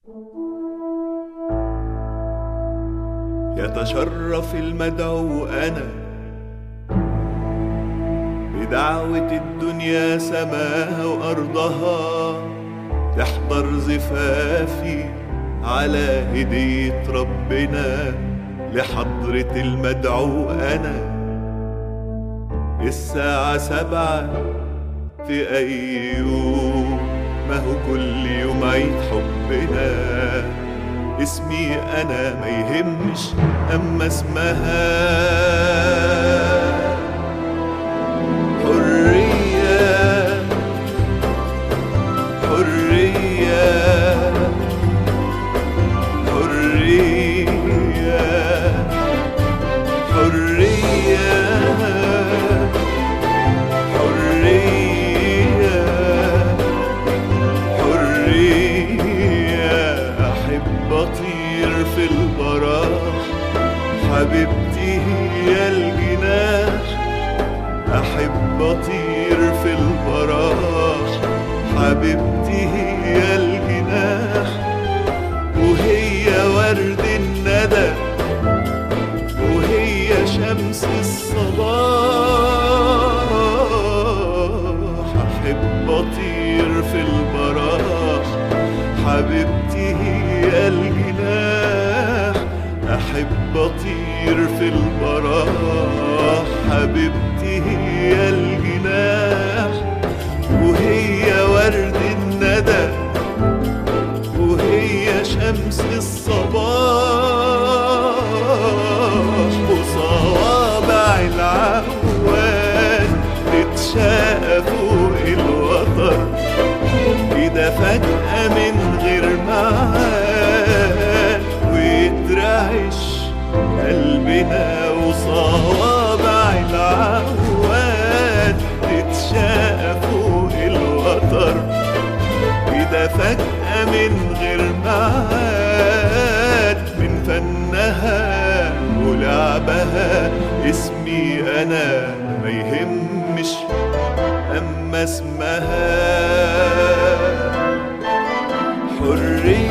يتشرف المدعو أنا بدعوة الدنيا سماها وأرضها تحضر زفافي على هدية ربنا لحضرة المدعو أنا الساعة سبعة في أي يوم ما هو كل يوم عيد حبنا اسمي أنا ما يهمش أما اسمها حرية حرية حرية حرية حرية حرية أحب أطير في البراح حبيبتي هي الجناح أحب أطير في البراح حبيبتي هي الجناح وهي ورد الندى وهي شمس الصباح أحب أطير في البراح حبيبتي هي الجناح أحب أطير في البراح حبيبتي هي الجناح وهي ورد الندى وهي شمس الصباح وصوابع العواد تتشاقى فوق الوتر كده فجأة من غير معاد ويترعش قلبنا وصوابع العواد تتشاقى فوق الوتر كده فجأة من غير معاد من فنها ولعبها اسمي أنا ما يهمش أما اسمها حرية